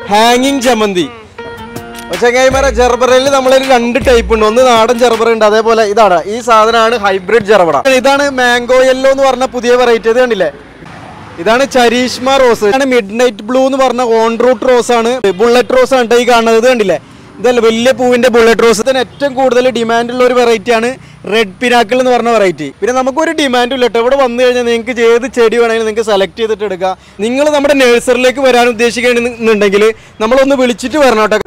ഹാങ്ങിങ് ചമ്മന്തി ചങ്ങായിമാരെ ജർബറയിൽ നമ്മളൊരു രണ്ട് ടൈപ്പ് ഉണ്ട് ഒന്ന് നാടൻ ജർബറ ഉണ്ട് അതേപോലെ ഇതാണ് ഈ സാധനമാണ് ഹൈബ്രിഡ് ജർബറ ഇതാണ് മാംഗോ യെല്ലോ എന്ന് പറഞ്ഞ പുതിയ വെറൈറ്റി ഇത് കണ്ടില്ലേ ഇതാണ് ചരീഷ്മ റോസ് ഇതാണ് മിഡ് നൈറ്റ് ബ്ലൂ എന്ന് പറഞ്ഞ ഓൺ റൂട്ട് റോസ് ആണ് ബുള്ളറ്റ് റോസ് ആണ് ട്ടോ ഈ കാണുന്നത് ഇത് കണ്ടില്ലേ ഇതല്ല വലിയ പൂവിന്റെ ബുള്ളറ്റ് റോസ് ഇതിന് ഏറ്റവും കൂടുതൽ ഡിമാൻഡ് ഉള്ള ഒരു വെറൈറ്റി ആണ് റെഡ് പിനാക്കിൾ എന്ന് പറഞ്ഞ വെറൈറ്റി പിന്നെ നമുക്കൊരു ഡിമാൻഡും ഇല്ല കേട്ടോ ഇവിടെ വന്നു കഴിഞ്ഞാൽ നിങ്ങൾക്ക് ഏത് ചെടി വേണമെങ്കിലും നിങ്ങൾക്ക് സെലക്ട് ചെയ്തിട്ട് എടുക്കാം നിങ്ങൾ നമ്മുടെ നഴ്സറിലേക്ക് വരാൻ ഉദ്ദേശിക്കുകയാണെന്നുണ്ടെങ്കിൽ നമ്മളൊന്ന് വിളിച്ചിട്ട് വരണം കേട്ടോ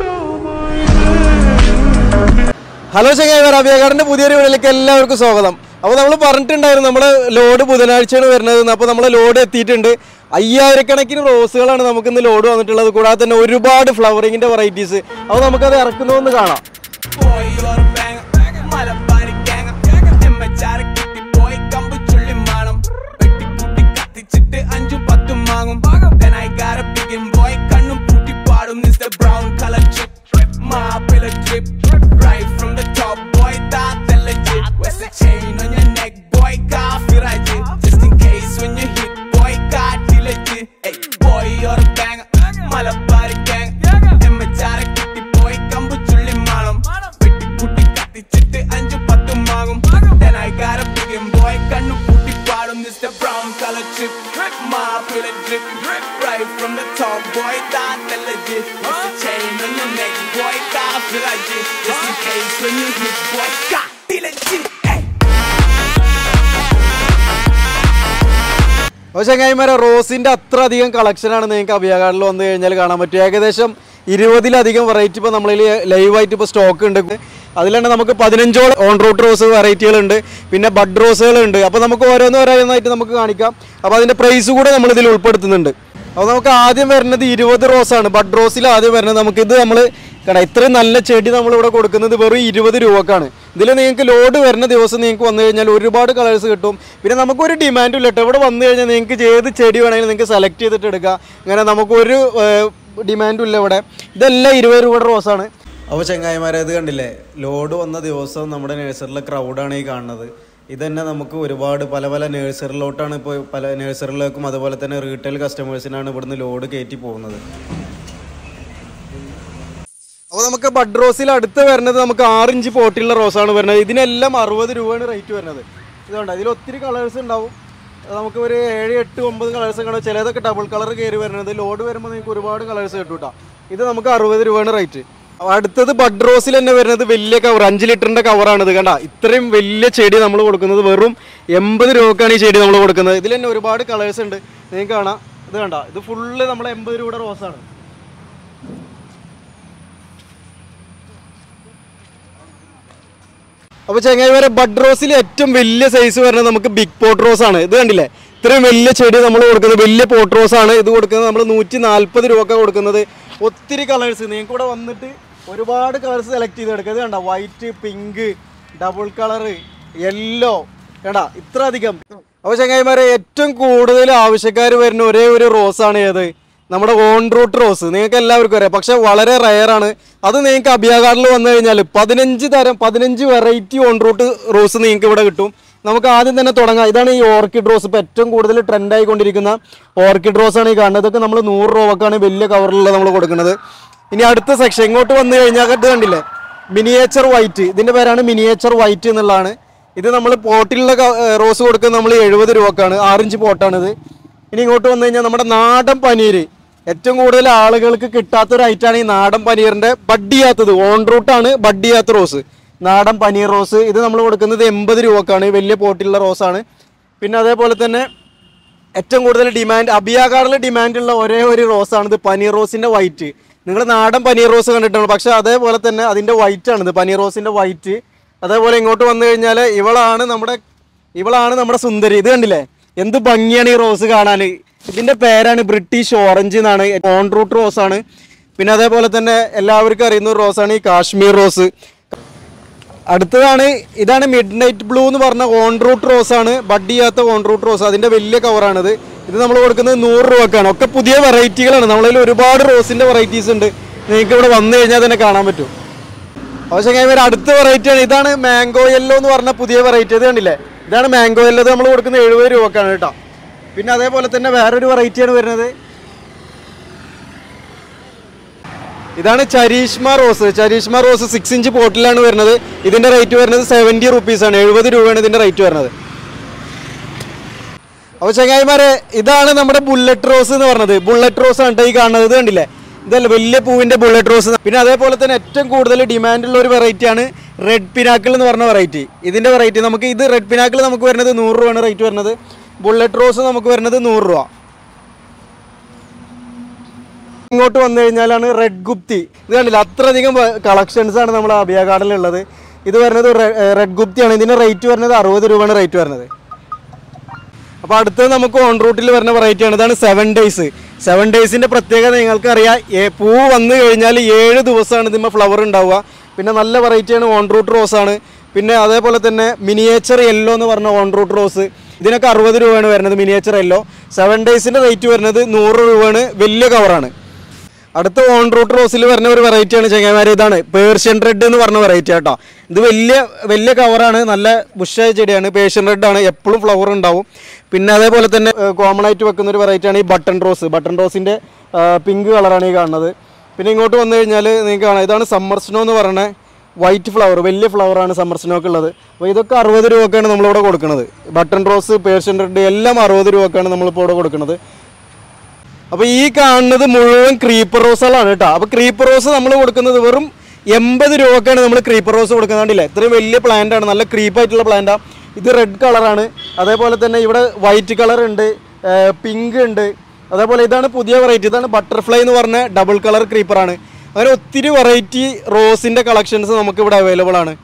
ഹലോ ചങ്ങായി അഭിയകാടിന്റെ പുതിയൊരു വീഡിയോയിലേക്ക് എല്ലാവർക്കും സ്വാഗതം അപ്പോൾ നമ്മൾ പറഞ്ഞിട്ടുണ്ടായിരുന്നു നമ്മുടെ ലോഡ് ബുധനാഴ്ചയാണ് വരുന്നത് അപ്പോൾ നമ്മളെ ലോഡ് എത്തിയിട്ടുണ്ട് അയ്യായിരക്കണക്കിന് റോസുകളാണ് നമുക്ക് ഇന്ന് ലോഡ് വന്നിട്ടുള്ളത് കൂടാതെ തന്നെ ഒരുപാട് ഫ്ലവറിങ്ങിന്റെ വെറൈറ്റീസ് അപ്പോൾ നമുക്കത് ഇറക്കുന്നതെന്ന് കാണാം boy, you're a banger. Malabari gang. എമ്മച്ചാറ് കിട്ടി boy, കമ്പ് ചുള്ളി മാണം. വെട്ടിക്കൂട്ടി കത്തിച്ചിട്ട് അഞ്ചും പത്തും വാങ്ങും. Then I got a bigin' boy, കണ്ണും പൂട്ടി പാടും. This the brown color chip. Mappila drip. Right from the top, boy, that's legit. Where's the chain on your neck, boy? Kafi രാജി. Just in case when you hit, boy, കാട്ടി legit. Hey, boy, you're a banger. Malabari gang. എമ്മച്ചാറ് കിട്ടി boy, കമ്പ് ചുള്ളി മാണം. വെട്ടിക്കൂട്ടി കത്തിച്ചിട്ട് അഞ്ചും പത്തും വാങ്ങും. Then I got a bigin' boy, കണ്ണും പൂട്ടി പാടും. This the brown color chip. Mappila drip. Right from the top, boy, that's legit. What's the chain on your neck, boy? Kafi രാജി. Just in case when you hit, boy, കാട്ടി legit. Hey. അപ്പോൾ ചങ്ങായിമാരെ റോസിന്റെ അത്ര അധികം കളക്ഷനാണ് നിങ്ങൾക്ക് അഭിയാകാടിൽ വന്നു കഴിഞ്ഞാൽ കാണാൻ പറ്റും ഏകദേശം ഇരുപതിലധികം വെറൈറ്റി ഇപ്പോൾ നമ്മളിൽ ലൈവായിട്ട് ഇപ്പോൾ സ്റ്റോക്ക് ഉണ്ട് അതിൽ തന്നെ നമുക്ക് പതിനഞ്ചോളം ഓൺ റൂട്ട് റോസ് വെറൈറ്റികളുണ്ട് പിന്നെ ബഡ് റോസുകളുണ്ട് അപ്പോൾ നമുക്ക് ഓരോന്ന് ഓരോന്നായിട്ട് നമുക്ക് കാണിക്കാം അപ്പോൾ അതിൻ്റെ പ്രൈസ് കൂടെ നമ്മൾ ഇതിൽ ഉൾപ്പെടുത്തുന്നുണ്ട് അപ്പോൾ നമുക്ക് ആദ്യം വരുന്നത് ഇരുപത് റോസാണ് ബഡ് റോസിൽ ആദ്യം വരുന്നത് നമുക്കിത് നമ്മൾ കാരണം ഇത്രയും നല്ല ചെടി നമ്മളിവിടെ കൊടുക്കുന്നത് വെറും ഇരുപത് രൂപക്കാണ് ഇതിൽ നിങ്ങൾക്ക് ലോഡ് വരുന്ന ദിവസം നിങ്ങൾക്ക് വന്നു കഴിഞ്ഞാൽ ഒരുപാട് കളേഴ്സ് കിട്ടും പിന്നെ നമുക്കൊരു ഡിമാൻഡും ഇല്ല കേട്ടോ ഇവിടെ വന്നു കഴിഞ്ഞാൽ നിങ്ങൾക്ക് ഏത് ചെടി വേണമെങ്കിലും നിങ്ങൾക്ക് സെലക്ട് ചെയ്തിട്ട് എടുക്കാം അങ്ങനെ നമുക്കൊരു ഡിമാൻഡും ഇല്ല ഇവിടെ ഇതെല്ലാം ഇരുപത് രൂപയുടെ റോസാണ് അപ്പോൾ ചെങ്ങായിമാരെ ഇത് കണ്ടില്ലേ ലോഡ് വന്ന ദിവസം നമ്മുടെ നഴ്സറിയിലെ ക്രൗഡാണ് ഈ കാണുന്നത് ഇതന്നെ നമുക്ക് ഒരുപാട് പല പല നഴ്സറിലോട്ടാണ് ഇപ്പോൾ പല നഴ്സറിലേക്കും അതുപോലെ തന്നെ റീറ്റെയിൽ കസ്റ്റമേഴ്സിനാണ് ഇവിടുന്ന് ലോഡ് കയറ്റി പോകുന്നത് അപ്പോൾ നമുക്ക് ബഡ് റോസിൽ അടുത്ത് വരുന്നത് നമുക്ക് ആറിഞ്ച് പോട്ടിലുള്ള റോസാണ് വരുന്നത് ഇതിനെല്ലാം അറുപത് രൂപയാണ് റേറ്റ് വരുന്നത് ഇതുകൊണ്ട് ഇതിൽ ഒത്തിരി കളേഴ്സ് ഉണ്ടാവും അത് നമുക്ക് ഒരു ഏഴ് എട്ട് ഒമ്പത് കളേഴ്സ് കാണും ചിലതൊക്കെ ഡബിൾ കളർ കയറി വരുന്നത് ലോഡ് വരുമ്പോൾ നിങ്ങൾക്ക് ഒരുപാട് കളേഴ്സ് കിട്ടും കേട്ടോ ഇത് നമുക്ക് അറുപത് രൂപയാണ് റേറ്റ് അടുത്തത് ബഡ് റോസിൽ തന്നെ വരുന്നത് വലിയ കവർ അഞ്ച് ലിറ്ററിന്റെ കവറാണ് ഇത് കണ്ട ഇത്രയും വലിയ ചെടി നമ്മൾ കൊടുക്കുന്നത് വെറും എൺപത് രൂപക്കാണ് ഈ ചെടി നമ്മൾ കൊടുക്കുന്നത് ഇതിൽ തന്നെ ഒരുപാട് കളേഴ്സ് ഉണ്ട് നിങ്ങൾക്ക് കാണാം ഇത് കണ്ട ഇത് ഫുള്ള് നമ്മൾ എൺപത് രൂപയുടെ റോസാണ് അപ്പൊ ചെങ്ങായിമാരെ ബഡ് റോസിൽ ഏറ്റവും വലിയ സൈസ് വരുന്നത് നമുക്ക് ബിഗ് പോട്ട് റോസ് ആണ് ഇത് കണ്ടില്ലേ ഇത്രയും വലിയ ചെടി നമ്മൾ കൊടുക്കുന്നത് വലിയ പോട്ട് റോസ് ആണ് ഇത് കൊടുക്കുന്നത് നമ്മൾ നൂറ്റി നാൽപ്പത് രൂപ കൊടുക്കുന്നത് ഒത്തിരി കളേഴ്സ് നിങ്ങൾക്ക് ഇവിടെ വന്നിട്ട് ഒരുപാട് കളേഴ്സ് സെലക്ട് ചെയ്ത് എടുക്കുക ഇത് കണ്ട white pink double colour yellow എടാ ഇത്ര അധികം അപ്പോൾ ചങ്ങായിമാരെ ഏറ്റവും കൂടുതൽ ആവശ്യക്കാർ വരുന്ന ഒരേ ഒരു റോസാണ് ഏത് നമ്മുടെ ഓൺ റൂട്ട് റോസ് നിങ്ങൾക്ക് എല്ലാവർക്കും അറിയാം പക്ഷെ വളരെ റയർ ആണ് അത് നിങ്ങൾക്ക് അഭിയാകാടിൽ വന്നു കഴിഞ്ഞാൽ പതിനഞ്ച് തരം പതിനഞ്ച് വെറൈറ്റി ഓൺ റൂട്ട് റോസ് നിങ്ങൾക്ക് ഇവിടെ കിട്ടും നമുക്ക് ആദ്യം തന്നെ തുടങ്ങാം ഇതാണ് ഈ ഓർക്കിഡ് റോസ് ഇപ്പോൾ ഏറ്റവും കൂടുതൽ ട്രെൻഡ് ആയിക്കൊണ്ടിരിക്കുന്ന ഓർക്കിഡ് റോസ് ആണ് ഈ കാണുന്നത് ഇതൊക്കെ നമ്മൾ നൂറ് രൂപക്കാണ് വലിയ കവറിലുള്ള നമ്മൾ കൊടുക്കുന്നത് ഇനി അടുത്ത സെക്ഷൻ ഇങ്ങോട്ട് വന്നു കഴിഞ്ഞാൽ ഇത് കണ്ടില്ലേ മിനിയേച്ചർ വൈറ്റ് ഇതിന്റെ പേരാണ് മിനിയേച്ചർ വൈറ്റ് എന്നുള്ളതാണ് ഇത് നമ്മൾ പോട്ടിലുള്ള ക- ഏർ റോസ് കൊടുക്കുന്നത് നമ്മൾ എഴുപത് രൂപക്കാണ് ആറിഞ്ച് പോട്ടാണിത് ഇനി ഇങ്ങോട്ട് വന്നു കഴിഞ്ഞാൽ നമ്മുടെ നാടൻ പനീര് ഏറ്റവും കൂടുതൽ ആളുകൾക്ക് കിട്ടാത്ത ഒരു ഐറ്റാണ് ഈ നാടൻ പനീറിന്റെ ബഡ് ചെയ്യാത്തത് ഓൺ റൂട്ടാണ് ബഡ് ചെയ്യാത്ത റോസ് നാടൻ പനീർ റോസ് ഇത് നമ്മൾ കൊടുക്കുന്നത് എൺപത് രൂപക്കാണ് വലിയ പോട്ടിലുള്ള റോസാണ് പിന്നെ അതേപോലെ തന്നെ ഏറ്റവും കൂടുതൽ ഡിമാൻഡ് അബിയാകാറിൽ ഡിമാൻഡുള്ള ഒരേ ഒരു റോസാണ് ഇത് പനീർ റോസിന്റെ വൈറ്റ് നിങ്ങൾ നാടൻ പനീർ റോസ് കണ്ടിട്ടുണ്ട് പക്ഷെ അതേപോലെ തന്നെ അതിന്റെ വൈറ്റ് ആണ് ഇത് പനീർ റോസിന്റെ വൈറ്റ് അതേപോലെ ഇങ്ങോട്ട് വന്നു കഴിഞ്ഞാൽ ഇവളാണ് നമ്മുടെ ഇവളാണ് നമ്മുടെ സുന്ദരി ഇത് കണ്ടില്ലേ എന്ത് ഭംഗിയാണ് ഈ റോസ് കാണാൻ ഇതിന്റെ പേരാണ് ബ്രിട്ടീഷ് ഓറഞ്ച് എന്നാണ് ഓൺ റൂട്ട് റോസ് ആണ് പിന്നെ അതേപോലെ തന്നെ എല്ലാവർക്കും അറിയുന്ന ഒരു റോസാണ് ഈ കാശ്മീർ റോസ് അടുത്തതാണ് ഇതാണ് മിഡ് നൈറ്റ് ബ്ലൂ എന്ന് പറഞ്ഞ ഓൺ റൂട്ട് റോസ് ആണ് ബഡ് ചെയ്യാത്ത ഓൺ റൂട്ട് റോസ് അതിന്റെ വലിയ കവറാണിത് ഇത് നമ്മൾ കൊടുക്കുന്നത് നൂറ് രൂപക്കാണ് ഒക്കെ പുതിയ വെറൈറ്റികളാണ് നമ്മളതിൽ ഒരുപാട് റോസിന്റെ വെറൈറ്റീസ് ഉണ്ട് നിങ്ങൾക്ക് ഇവിടെ വന്നു കഴിഞ്ഞാൽ തന്നെ കാണാൻ പറ്റും പക്ഷേ ഇവർ അടുത്ത വെറൈറ്റി ആണ് ഇതാണ് മാംഗോ യെല്ലോ എന്ന് പറഞ്ഞ പുതിയ വെറൈറ്റി ഇത് കണ്ടില്ലേ ഇതാണ് മാംഗോ യെല്ലോ നമ്മൾ കൊടുക്കുന്നത് എഴുപത് രൂപക്കാണ് കേട്ടോ പിന്നെ അതേപോലെ തന്നെ വേറൊരു വെറൈറ്റിയാണ് വരുന്നത് ഇതാണ് Karishma rose Karishma rose six inch പോട്ടിലാണ് വരുന്നത് ഇതിന്റെ റേറ്റ് വരുന്നത് സെവൻറ്റി റുപ്പീസാണ് എഴുപത് രൂപയാണ് ഇതിന്റെ റേറ്റ് വരുന്നത് അപ്പോൾ ചങ്ങായിമാരെ ഇതാണ് നമ്മുടെ ബുള്ളറ്റ് റോസ് എന്ന് പറഞ്ഞത് ബുള്ളറ്റ് റോസ് ആണ് ട്ടോ ഈ കാണുന്നത് ഇത് കണ്ടില്ലേ ഇതല്ല വലിയ പൂവിന്റെ ബുള്ളറ്റ് റോസ് പിന്നെ അതേപോലെ തന്നെ ഏറ്റവും കൂടുതൽ ഡിമാൻഡ് ഉള്ള ഒരു വെറൈറ്റി ആണ് റെഡ് പിനാക്കിൾ എന്ന് പറഞ്ഞ വെറൈറ്റി ഇതിന്റെ വെറൈറ്റി നമുക്ക് ഇത് റെഡ് പിനാക്കിൾ നമുക്ക് വരുന്നത് നൂറ് രൂപയാണ് റേറ്റ് വരുന്നത് ബുള്ളറ്റ് റോസ് നമുക്ക് വരുന്നത് നൂറ് രൂപ ഇങ്ങോട്ട് വന്നു കഴിഞ്ഞാലാണ് റെഡ് ഗുപ്തി ഇത് കണ്ടില്ല അത്രയധികം കളക്ഷൻസ് ആണ് നമ്മുടെ അഭിയ ഗാർഡനിലുള്ളത് ഇത് വരുന്നത് റെഡ് ഗുപ്തിയാണ് ഇതിന്റെ റേറ്റ് വരുന്നത് അറുപത് രൂപയാണ് റേറ്റ് വരുന്നത് അപ്പോൾ അടുത്തത് നമുക്ക് ഓൺ റൂട്ടിൽ വരുന്ന വെറൈറ്റി ആണ് ഇതാണ് സെവൻ ഡേയ്സ് സെവൻ ഡേയ്സിന്റെ പ്രത്യേകത നിങ്ങൾക്ക് അറിയാം പൂ വന്നു കഴിഞ്ഞാൽ ഏഴ് ദിവസമാണ് ഇതിന്മേൽ ഫ്ലവർ ഉണ്ടാവുക പിന്നെ നല്ല വെറൈറ്റിയാണ് ഓൺ റൂട്ട് റോസ് ആണ് പിന്നെ അതേപോലെ തന്നെ മിനിയേച്ചർ യെല്ലോ എന്ന് പറഞ്ഞ ഓൺ റൂട്ട് റോസ് ഇതിനൊക്കെ അറുപത് രൂപയാണ് വരുന്നത് മിനിയേച്ചർ യെല്ലോ സെവൻ ഡേയ്സിന്റെ റേറ്റ് വരുന്നത് നൂറ് രൂപയാണ് വലിയ കവറാണ് അടുത്ത ഓൺ റൂട്ട് റോസിൽ വരുന്ന ഒരു വെറൈറ്റിയാണ് ചെങ്ങന്മാരെ ഇതാണ് പേർഷ്യൻ റെഡ് എന്ന് പറഞ്ഞ വെറൈറ്റി കേട്ടോ ഇത് വലിയ വലിയ കവറാണ് നല്ല ബുഷായ ചെടിയാണ് പേർഷ്യൻ റെഡ് ആണ് എപ്പോഴും ഫ്ലവർ ഉണ്ടാവും പിന്നെ അതേപോലെ തന്നെ കോമൺ ആയിട്ട് വെക്കുന്ന ഒരു വെറൈറ്റിയാണ് ഈ ബട്ടൺ റോസ് ബട്ടൺ റോസിൻ്റെ പിങ്ക് കളറാണ് ഈ കാണുന്നത് പിന്നെ ഇങ്ങോട്ട് വന്നു കഴിഞ്ഞാൽ നിങ്ങൾക്ക് കാണാം ഇതാണ് സമ്മർ സ്നോ എന്ന് പറയുന്ന വൈറ്റ് ഫ്ലവർ വലിയ ഫ്ലവറാണ് സമ്മർ സ്നോ ഒക്കെ ഉള്ളത് അപ്പോൾ ഇതൊക്കെ അറുപത് രൂപക്കാണ് നമ്മളിവിടെ കൊടുക്കുന്നത് ബട്ടൺ റോസ് പേർഷ്യൻ റെഡ് എല്ലാം അറുപത് രൂപക്കാണ് നമ്മളിപ്പോൾ ഇവിടെ കൊടുക്കുന്നത് അപ്പൊ ഈ കാണുന്നത് മുഴുവൻ ക്രീപ്പർ റോസുകളാണ് കേട്ടോ അപ്പൊ ക്രീപ്പർ റോസ് നമ്മൾ കൊടുക്കുന്നത് വെറും എൺപത് രൂപക്കാണ് നമ്മൾ ക്രീപ്പർ റോസ് കൊടുക്കുന്നത് കണ്ടില്ലേ ഇത്രയും വലിയ പ്ലാന്റ് ആണ് നല്ല ക്രീപ്പ് ആയിട്ടുള്ള പ്ലാന്റാ ഇത് റെഡ് കളറാണ് അതേപോലെ തന്നെ ഇവിടെ വൈറ്റ് കളർ ഉണ്ട് പിങ്ക് ഉണ്ട് അതേപോലെ ഇതാണ് പുതിയ വെറൈറ്റി ഇതാണ് ബട്ടർഫ്ലൈ എന്ന് പറഞ്ഞ ഡബിൾ കളർ ക്രീപ്പറാണ് അങ്ങനെ ഒത്തിരി വെറൈറ്റി റോസിന്റെ കളക്ഷൻസ് നമുക്ക് ഇവിടെ അവൈലബിൾ ആണ്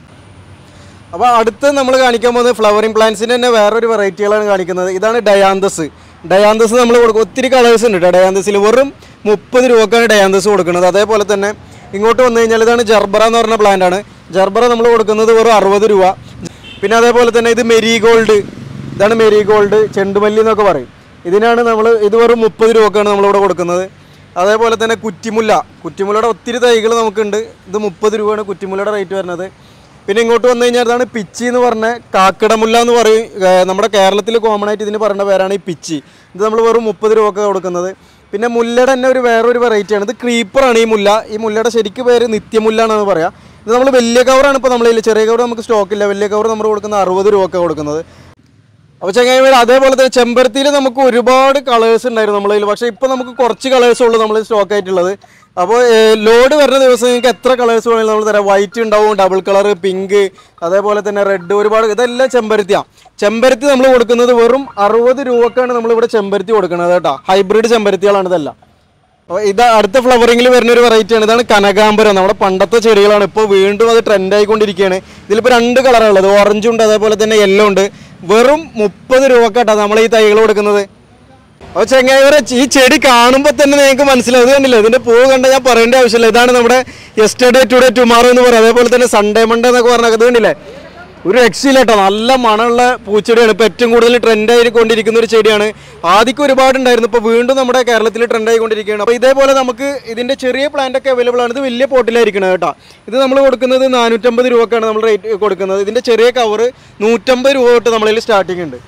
അപ്പോൾ അടുത്ത് നമ്മൾ കാണിക്കാൻ പോകുന്നത് ഫ്ലവറിംഗ് പ്ലാന്റ്സിൻ്റെ തന്നെ വേറൊരു വെറൈറ്റികളാണ് കാണിക്കുന്നത് ഇതാണ് ഡയാന്തസ് ഡയാന്തസ് നമ്മൾ കൊടുക്കും ഒത്തിരി കളേഴ്സ് ഉണ്ട് കേട്ടോ ഡയാന്തസിൽ വെറും മുപ്പത് രൂപക്കാണ് ഡയാന്തസ് കൊടുക്കുന്നത് അതേപോലെ തന്നെ ഇങ്ങോട്ട് വന്നു കഴിഞ്ഞാൽ ഇതാണ് ജർബറ എന്ന് പറഞ്ഞ പ്ലാന്റ് ആണ് ജർബറ നമ്മൾ കൊടുക്കുന്നത് വെറും അറുപത് രൂപ പിന്നെ അതേപോലെ തന്നെ ഇത് മെരീഗോൾഡ് ഇതാണ് മെരീഗോൾഡ് ചെണ്ടുമല്ലി എന്നൊക്കെ പറയും ഇതിനാണ് നമ്മൾ ഇത് വെറും മുപ്പത് രൂപക്കാണ് നമ്മളിവിടെ കൊടുക്കുന്നത് അതേപോലെ തന്നെ കുറ്റിമുല്ല കുറ്റിമുല്ലയുടെ ഒത്തിരി തൈകൾ നമുക്കുണ്ട് ഇത് മുപ്പത് രൂപയാണ് കുറ്റിമുല്ലയുടെ റേറ്റ് വരുന്നത് പിന്നെ ഇങ്ങോട്ട് വന്നു കഴിഞ്ഞാൽ ഇതാണ് പിച്ചി എന്ന് പറഞ്ഞ കാക്കിടമുല്ല എന്ന് പറയും ഏർ നമ്മുടെ കേരളത്തിൽ കോമൺ ആയിട്ട് ഇതിന് പറയുന്ന പേരാണ് ഈ പിച്ചി ഇത് നമ്മൾ വെറും മുപ്പത് രൂപ കൊടുക്കുന്നത് പിന്നെ മുല്ലയുടെ തന്നെ ഒരു വേറൊരു വെറൈറ്റിയാണ് ഇത് ക്രീപ്പറാണ് ഈ മുല്ല ഈ മുല്ലയുടെ ശരിക്കും പേര് നിത്യമുല്ല എന്നാണ് പറയാം ഇത് നമ്മൾ വലിയ കവറാണ് ഇപ്പോൾ നമ്മളിൽ ചെറിയ കവർ നമുക്ക് സ്റ്റോക്ക് ഇല്ല വലിയ കവർ നമ്മൾ കൊടുക്കുന്നത് അറുപത് രൂപ കൊടുക്കുന്നത് അപ്പോൾ ചങ്ങായിമാർ അതേപോലെ തന്നെ ചെമ്പരത്തിയിൽ നമുക്ക് ഒരുപാട് കളേഴ്സ് ഉണ്ടായിരുന്നു നമ്മളതിൽ പക്ഷേ ഇപ്പോൾ നമുക്ക് കുറച്ച് കളേഴ്സ് ഉള്ളൂ നമ്മൾ സ്റ്റോക്ക് ആയിട്ടുള്ളത് അപ്പോൾ ലോഡ് വരുന്ന ദിവസം നിങ്ങൾക്ക് എത്ര കളേഴ്സ് വേണമെങ്കിലും നമ്മൾ തരാം വൈറ്റ് ഉണ്ടാവും ഡബിൾ കളർ പിങ്ക് അതേപോലെ തന്നെ റെഡ് ഒരുപാട് ഇതെല്ലാം ചെമ്പരത്തിയാണ് ചെമ്പരത്തി നമ്മൾ കൊടുക്കുന്നത് വെറും അറുപത് രൂപക്കാണ് നമ്മളിവിടെ ചെമ്പരത്തി കൊടുക്കുന്നത് കേട്ടോ ഹൈബ്രിഡ് ചെമ്പരത്തികളാണ് ഇതെല്ലാം അപ്പോൾ ഇത് അടുത്ത ഫ്ലവറിങ്ങിൽ വരുന്ന ഒരു വെറൈറ്റി ആണ് ഇതാണ് കനകാംബരം നമ്മുടെ പണ്ടത്തെ ചെടികളാണ് ഇപ്പോൾ വീണ്ടും അത് ട്രെൻഡ് ആയിക്കൊണ്ടിരിക്കുകയാണ് ഇതിലിപ്പോൾ രണ്ട് കളറാണ് ഉള്ളത് ഓറഞ്ചും ഉണ്ട് അതേപോലെ തന്നെ യെല്ലോ ഉണ്ട് വെറും മുപ്പത് രൂപക്കാട്ടോ നമ്മൾ ഈ തൈകൾ കൊടുക്കുന്നത് അപ്പോൾ ചെങ്ങായിവരെ ഈ ചെടി കാണുമ്പോൾ തന്നെ നിങ്ങൾക്ക് മനസ്സിലാവും ഇത് കണ്ടില്ല ഇതിന്റെ പൂവ് കണ്ട ഞാൻ പറയേണ്ട ആവശ്യമില്ല ഇതാണ് നമ്മുടെ യെസ്റ്റർഡേ ടുഡേ ടുമാറോ എന്ന് പറയും അതേപോലെ തന്നെ സൺഡേ മൺഡേ എന്നൊക്കെ പറഞ്ഞാൽ ഇത് കണ്ടില്ലേ ഒരു രക്ഷയില്ല കേട്ടോ നല്ല മണമുള്ള പൂച്ചെടിയാണ് ഇപ്പോൾ ഏറ്റവും കൂടുതൽ ട്രെൻഡ് ആയിക്കൊണ്ടിരിക്കുന്ന ഒരു ചെടിയാണ് ആദ്യം ഒരുപാട് ഉണ്ടായിരുന്നു ഇപ്പോൾ വീണ്ടും നമ്മുടെ കേരളത്തിൽ ട്രെൻഡ് ആയിക്കൊണ്ടിരിക്കുകയാണ് അപ്പോൾ ഇതേപോലെ നമുക്ക് ഇതിന്റെ ചെറിയ പ്ലാന്റ് ഒക്കെ അവൈലബിൾ ആണ് ഇത് വലിയ പോട്ടിലായിരിക്കണം കേട്ടോ ഇത് നമ്മൾ കൊടുക്കുന്നത് നാനൂറ്റമ്പത് രൂപക്കാണ് നമ്മൾ റേറ്റ് കൊടുക്കുന്നത് ഇതിന്റെ ചെറിയ കവർ നൂറ്റമ്പത് രൂപ തൊട്ട് നമ്മളിൽ സ്റ്റാർട്ടിംഗ് ഉണ്ട്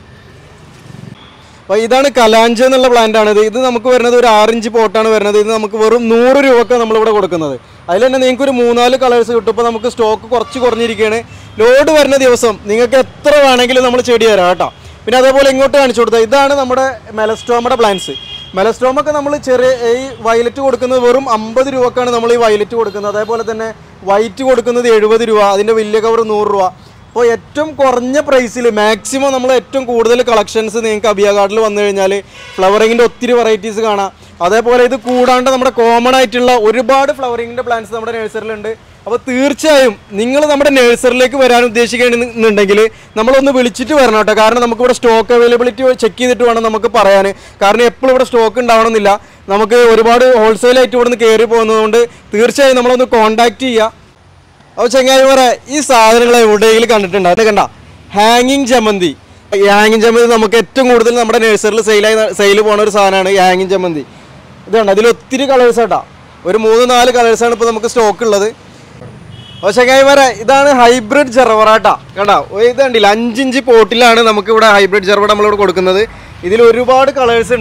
അപ്പോൾ ഇതാണ് കലാഞ്ച് എന്നുള്ള പ്ലാന്റ് ആണ് ഇത് ഇത് നമുക്ക് വരുന്നത് ഒരു ആറിഞ്ച് പോട്ടാണ് വരുന്നത് ഇത് നമുക്ക് വെറും നൂറ് രൂപക്ക് നമ്മളിവിടെ കൊടുക്കുന്നത് അതിൽ തന്നെ നിങ്ങൾക്ക് ഒരു മൂന്നാല് കളേഴ്സ് കിട്ടും ഇപ്പോൾ നമുക്ക് സ്റ്റോക്ക് കുറച്ച് കുറഞ്ഞിരിക്കുകയാണ് ലോഡ് വരുന്ന ദിവസം നിങ്ങൾക്ക് എത്ര വേണമെങ്കിലും നമ്മൾ ചെടി തരാം കേട്ടോ പിന്നെ അതേപോലെ ഇങ്ങോട്ട് കാണിച്ചു കൊടുത്താൽ ഇതാണ് നമ്മുടെ മെലസ്റ്റോമയുടെ പ്ലാന്റ്സ് മെലസ്റ്റോമൊക്കെ നമ്മൾ ചെറിയ ഈ വയലറ്റ് കൊടുക്കുന്നത് വെറും അമ്പത് രൂപക്കാണ് നമ്മൾ ഈ വയലറ്റ് കൊടുക്കുന്നത് അതേപോലെ തന്നെ വൈറ്റ് കൊടുക്കുന്നത് എഴുപത് രൂപ അതിൻ്റെ വലിയ കവർ നൂറ് രൂപ അപ്പോൾ ഏറ്റവും കുറഞ്ഞ പ്രൈസിൽ മാക്സിമം നമ്മൾ ഏറ്റവും കൂടുതൽ കളക്ഷൻസ് നിങ്ങൾക്ക് അബിയ കാർഡിൽ വന്നു കഴിഞ്ഞാൽ ഫ്ലവറിങ്ങിൻ്റെ ഒത്തിരി വെറൈറ്റീസ് കാണാം അതേപോലെ ഇത് കൂടാണ്ട് നമ്മുടെ കോമൺ ആയിട്ടുള്ള ഒരുപാട് ഫ്ലവറിങ്ങിൻ്റെ പ്ലാന്റ്സ് നമ്മുടെ നഴ്സറിയിലുണ്ട് അപ്പോൾ തീർച്ചയായും നിങ്ങൾ നമ്മുടെ നഴ്സറിയിലേക്ക് വരാൻ ഉദ്ദേശിക്കുകയാണെന്നുണ്ടെങ്കിൽ നമ്മളൊന്ന് വിളിച്ചിട്ട് വരണം കേട്ടോ കാരണം നമുക്കിവിടെ സ്റ്റോക്ക് അവൈലബിലിറ്റി ചെക്ക് ചെയ്തിട്ട് വേണം നമുക്ക് പറയാൻ കാരണം എപ്പോഴും ഇവിടെ സ്റ്റോക്ക് ഉണ്ടാവണമെന്നില്ല നമുക്ക് ഒരുപാട് ഹോൾസെയിലായിട്ട് ഇവിടെ നിന്ന് കയറി പോകുന്നതുകൊണ്ട് തീർച്ചയായും നമ്മളൊന്ന് കോൺടാക്റ്റ് ചെയ്യുക അപ്പോൾ ചങ്ങായിമാരെ ഈ സാധനങ്ങൾ എവിടെയെങ്കിലും കണ്ടിട്ടുണ്ടോ അത് കണ്ട ഹാങ്ങിങ് ചമ്മന്തി ഈ ഹാങ്ങിങ് ചമ്മന്തി നമുക്ക് ഏറ്റവും കൂടുതൽ നമ്മുടെ നഴ്സറിയിൽ സെയിലായി സെയിൽ പോണ ഒരു സാധനമാണ് ഈ ഹാങ്ങിങ് ചമ്മന്തി ഇത് കണ്ട ഇതിൽ ഒത്തിരി കളേഴ്സ് കേട്ടോ ഒരു മൂന്ന് നാല് കളേഴ്സാണ് ഇപ്പോൾ നമുക്ക് സ്റ്റോക്ക് ഉള്ളത് അപ്പോൾ ചങ്ങായിമാരെ ഇതാണ് ഹൈബ്രിഡ് ജെറവറാട്ട കണ്ടോ ഇത് കണ്ടില്ല അഞ്ചിഞ്ച് പോട്ടിലാണ് നമുക്ക് ഇവിടെ ഹൈബ്രിഡ് ജെറവ നമ്മളിവിടെ കൊടുക്കുന്നത് ഇതിൽ ഒരുപാട് കളേഴ്സ് ഉണ്ട്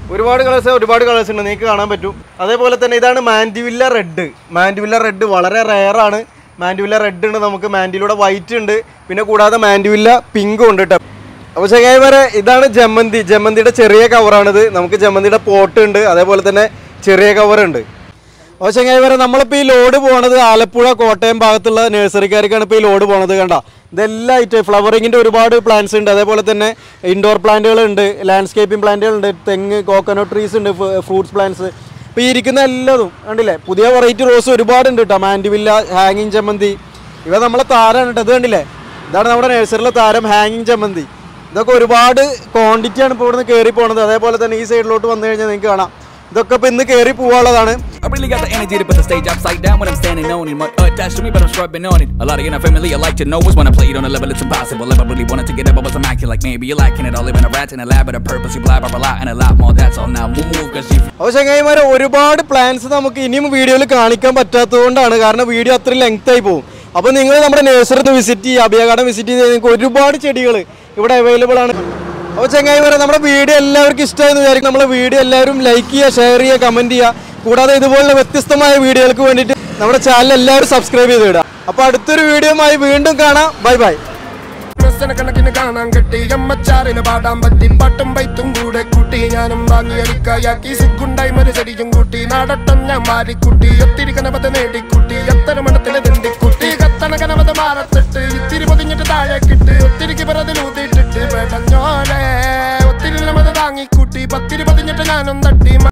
ഒരുപാട് കളേഴ്സ് ഒരുപാട് കളേഴ്സ് ഉണ്ട് നിങ്ങൾക്ക് കാണാൻ പറ്റും അതേപോലെ തന്നെ ഇതാണ് മാൻഡിവില്ല റെഡ് മാൻഡിവില്ല റെഡ് വളരെ റെയർ ആണ് മാൻഡിവില്ല റെഡ് ഉണ്ട് നമുക്ക് മാൻഡിലൂടെ വൈറ്റ് ഉണ്ട് പിന്നെ കൂടാതെ മാൻഡിവില്ല പിങ്കും ഉണ്ട് കേട്ടോ അപ്പോൾ ചങ്ങായിമാരെ ഇതാണ് ജമന്തി ജമന്തിയുടെ ചെറിയ കവറാണിത് നമുക്ക് ജമന്തിയുടെ പോട്ട് ഉണ്ട് അതേപോലെ തന്നെ ചെറിയ കവർ ഉണ്ട് അപ്പോൾ ചങ്ങായിമാരെ നമ്മളിപ്പോൾ ഈ ലോഡ് പോണത് ആലപ്പുഴ കോട്ടയം ഭാഗത്തുള്ള നഴ്സറിക്കാർക്കാണ് ഇപ്പോൾ ഈ ലോഡ് പോണത് കണ്ട ഇതെല്ലാം ഐറ്റം ഫ്ലവറിങ്ങിൻ്റെ ഒരുപാട് പ്ലാന്റ്സ് ഉണ്ട് അതേപോലെ തന്നെ ഇൻഡോർ പ്ലാന്റുകൾ ഉണ്ട് ലാൻഡ്സ്കേപ്പിംഗ് പ്ലാന്റുകൾ ഉണ്ട് തെങ്ങ് കോക്കനട്ട് ട്രീസ് ഉണ്ട് ഫ്രൂട്ട്സ് പ്ലാന്റ്സ് ഇപ്പോൾ ഈ ഇരിക്കുന്ന എല്ലാതും കണ്ടില്ലേ പുതിയ വെറൈറ്റി റോസ് ഒരുപാടുണ്ട് കേട്ടോ മാൻഡിവില്ല ഹാങ്ങിങ് ചമ്മന്തി ഇവ നമ്മളെ താരമാണ് കേട്ടോ ഇത് കണ്ടില്ലേ ഇതാണ് നമ്മുടെ നഴ്സറിയിലെ താരം ഹാങ്ങിങ് ചമ്മന്തി ഇതൊക്കെ ഒരുപാട് ക്വാണ്ടിറ്റി ആണ് ഇപ്പോൾ ഇവിടുന്ന് കയറി പോണത് അതേപോലെ തന്നെ ഈ സൈഡിലോട്ട് വന്നു കഴിഞ്ഞാൽ നിങ്ങൾക്ക് കാണാം ഇതൊക്കെ ഇപ്പോൾ ഇന്ന് കയറി പോവാനുള്ളതാണ് I really got the energy to put the stage upside down when I'm standing on it. Mud attached to me, but I'm scrubbing on it. A lot of your family I like to know is when I play it on a level it's impossible. If I really wanted to get up, I was acting like maybe you're lacking it. I live in a rat in a lab, but a purpose you blab, I rely and a lot more. That's all now. Move, cause you അപ്പോൾ ചങ്ങായിമാരെ ഒരുപാട് plans നമുക്ക് ഇനിയും വീഡിയോയിൽ കാണിക്കാൻ പറ്റാത്തതുകൊണ്ടാണ് കാരണം video അത്ര length ആയി പോകും അപ്പോൾ നിങ്ങൾ നമ്മുടെ നഴ്സറി ഒന്ന് വിസിറ്റ് ചെയ്യുക അഭയഗാർഡൻ വിസിറ്റ് ചെയ്ത് നിങ്ങൾക്ക് ഒരുപാട് ചെടികൾ ഇവിടെ അവൈലബിൾ ആണ് അപ്പോൾ ചങ്ങായിമാരെ നമ്മുടെ വീഡിയോ എല്ലാവർക്കും ഇഷ്ടമായെന്ന് വിചാരിക്കും നമ്മുടെ വീഡിയോ എല്ലാവരും ലൈക്ക് ചെയ്യുക ഷെയർ ചെയ്യുക കമൻറ്റ് ചെയ്യുക കൂടാതെ ഇതുപോലുള്ള വ്യത്യസ്തമായ വീഡിയോകൾക്ക് വേണ്ടിയിട്ട് നമ്മുടെ ചാനൽ എല്ലാവരും സബ്സ്ക്രൈബ് ചെയ്ത് വിടുക അപ്പോൾ അടുത്തൊരു വീഡിയോയുമായി വീണ്ടും കാണാം ബൈ ബൈ കണക്കിന് കാണാൻ കിട്ടി അമ്മച്ചാറിന് പാടാൻ പറ്റി പാട്ടും പൈത്തും കൂടെ കൂട്ടി ഞാനും വാങ്ങി അരിക്കായാക്കി സുഖുണ്ടായി മരുചെടിയും കൂട്ടി നാടട്ടം ഞാൻ മാറിക്കുട്ടി ഒത്തിരി കനവത നേടിക്കുട്ടി എത്ര മണത്തിലെ തിണ്ടിക്കുട്ടി കത്തണ കനവത മാറത്തിട്ട് ഇത്തിരി പൊതിഞ്ഞിട്ട് താഴെ കിട്ട് ഒത്തിരിക്ക് പിറതിൽ ഊതിയിട്ടിട്ട് വേടഞ്ഞോലെ ഒത്തിരി നമത് താങ്ങിക്കൂട്ടി പത്തിരി പൊതിഞ്ഞിട്ട് ഞാനും തട്ടി